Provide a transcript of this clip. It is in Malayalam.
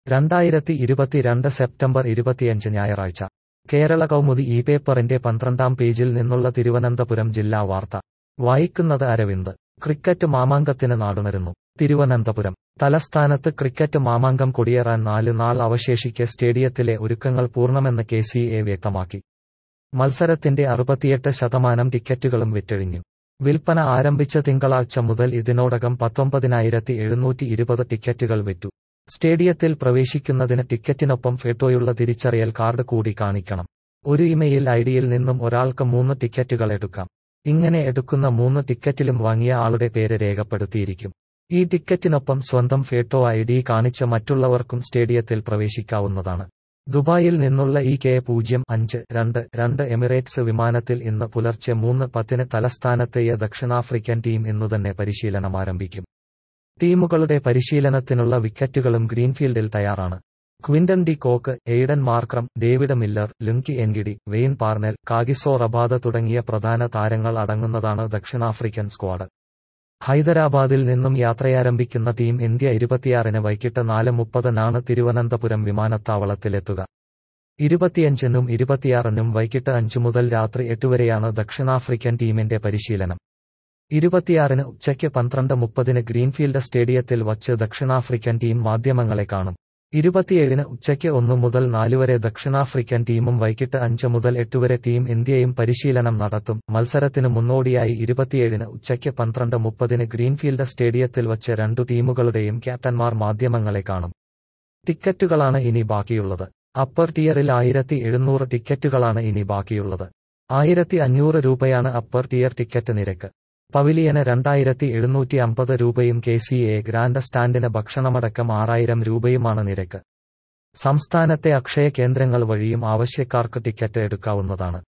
രണ്ടായിരത്തി ഇരുപത്തിരണ്ട് സെപ്റ്റംബർ ഇരുപത്തിയഞ്ച് ഞായറാഴ്ച കേരള കൗമുദി ഈ പേപ്പറിന്റെ പന്ത്രണ്ടാം പേജിൽ നിന്നുള്ള തിരുവനന്തപുരം ജില്ലാ വാർത്ത വായിക്കുന്നത് അരവിന്ദ് ക്രിക്കറ്റ് മാമാങ്കത്തിന് നാടുണരുന്നു തിരുവനന്തപുരം തലസ്ഥാനത്ത് ക്രിക്കറ്റ് മാമാങ്കം കൊടിയേറാൻ നാല് നാൾ അവശേഷിക്കെ സ്റ്റേഡിയത്തിലെ ഒരുക്കങ്ങൾ പൂർണ്ണമെന്ന് കെ സി എ വ്യക്തമാക്കി മത്സരത്തിന്റെ അറുപത്തിയെട്ട് ശതമാനം ടിക്കറ്റുകളും വിറ്റഴിഞ്ഞു വിൽപ്പന ആരംഭിച്ച തിങ്കളാഴ്ച മുതൽ ഇതിനോടകം പത്തൊമ്പതിനായിരത്തി എഴുന്നൂറ്റി ഇരുപത് ടിക്കറ്റുകൾ വിറ്റു സ്റ്റേഡിയത്തിൽ പ്രവേശിക്കുന്നതിന് ടിക്കറ്റിനൊപ്പം ഫോട്ടോയുള്ള തിരിച്ചറിയൽ കാർഡ് കൂടി കാണിക്കണം ഒരു ഇമെയിൽ ഐഡിയിൽ നിന്നും ഒരാൾക്ക് മൂന്ന് ടിക്കറ്റുകൾ എടുക്കാം ഇങ്ങനെ എടുക്കുന്ന മൂന്ന് ടിക്കറ്റിലും വാങ്ങിയ ആളുടെ പേര് രേഖപ്പെടുത്തിയിരിക്കും ഈ ടിക്കറ്റിനൊപ്പം സ്വന്തം ഫോട്ടോ ഐ ഡി കാണിച്ച മറ്റുള്ളവർക്കും സ്റ്റേഡിയത്തിൽ പ്രവേശിക്കാവുന്നതാണ് ദുബായിൽ നിന്നുള്ള ഈ കെ പൂജ്യം അഞ്ച് രണ്ട് രണ്ട് എമിറേറ്റ്സ് വിമാനത്തിൽ ഇന്ന് പുലർച്ചെ മൂന്ന് പത്തിന് തലസ്ഥാനത്തെയ ദക്ഷിണാഫ്രിക്കൻ ടീം ഇന്നുതന്നെ പരിശീലനം ആരംഭിക്കും ടീമുകളുടെ പരിശീലനത്തിനുള്ള വിക്കറ്റുകളും ഗ്രീൻഫീൽഡിൽ തയ്യാറാണ് Quinton de Kock Aiden Markram David Miller Lungi Ngidi Wayne Parnell Kagiso Rabada തുടങ്ങിയ പ്രധാന താരങ്ങൾ അടങ്ങുന്നതാണ് ദക്ഷിണാഫ്രിക്കൻ സ്ക്വാഡ് ഹൈദരാബാദിൽ നിന്നും യാത്രയാരംഭിക്കുന്ന ടീം ഇന്ത്യ ഇരുപത്തിയാറിന് വൈകിട്ട് നാല് മുപ്പതിനാണ് തിരുവനന്തപുരം വിമാനത്താവളത്തിലെത്തുക ഇരുപത്തിയഞ്ചിനും ഇരുപത്തിയാറിനും വൈകിട്ട് അഞ്ചു മുതൽ രാത്രി എട്ട് വരെയാണ് ദക്ഷിണാഫ്രിക്കൻ ടീമിന്റെ പരിശീലനം ഇരുപത്തിയാറിന് ഉച്ചയ്ക്ക് പന്ത്രണ്ട് മുപ്പതിന് ഗ്രീൻഫീൽഡ് സ്റ്റേഡിയത്തിൽ വച്ച് ദക്ഷിണാഫ്രിക്കൻ ടീം മാധ്യമങ്ങളെ കാണും ഇരുപത്തിയേഴിന് ഉച്ചയ്ക്ക് ഒന്നു മുതൽ നാലുവരെ ദക്ഷിണാഫ്രിക്കൻ ടീമും വൈകിട്ട് അഞ്ച് മുതൽ എട്ടുവരെ ടീം ഇന്ത്യയും പരിശീലനം നടത്തും മത്സരത്തിന് മുന്നോടിയായി ഇരുപത്തിയേഴിന് ഉച്ചയ്ക്ക് പന്ത്രണ്ട് മുപ്പതിന് ഗ്രീൻഫീൽഡ് സ്റ്റേഡിയത്തിൽ വച്ച് രണ്ടു ടീമുകളുടെയും ക്യാപ്റ്റന്മാർ മാധ്യമങ്ങളെ കാണും ടിക്കറ്റുകളാണ് ഇനി ബാക്കിയുള്ളത് അപ്പർ ടിയറിൽ ആയിരത്തി എഴുന്നൂറ് ടിക്കറ്റുകളാണ് ഇനി ബാക്കിയുള്ളത് ആയിരത്തി അഞ്ഞൂറ് രൂപയാണ് അപ്പർ ടിയർ ടിക്കറ്റ് നിരക്ക് പവിലിയന് രണ്ടായിരത്തി എഴുന്നൂറ്റി അമ്പത് രൂപയും കെ സി എ ഗ്രാൻഡ് സ്റ്റാൻഡിന് ഭക്ഷണമടക്കം ആറായിരം രൂപയുമാണ് നിരക്ക് സംസ്ഥാനത്തെ അക്ഷയ കേന്ദ്രങ്ങൾ വഴിയും ആവശ്യക്കാർക്ക് ടിക്കറ്റ് എടുക്കാവുന്നതാണ്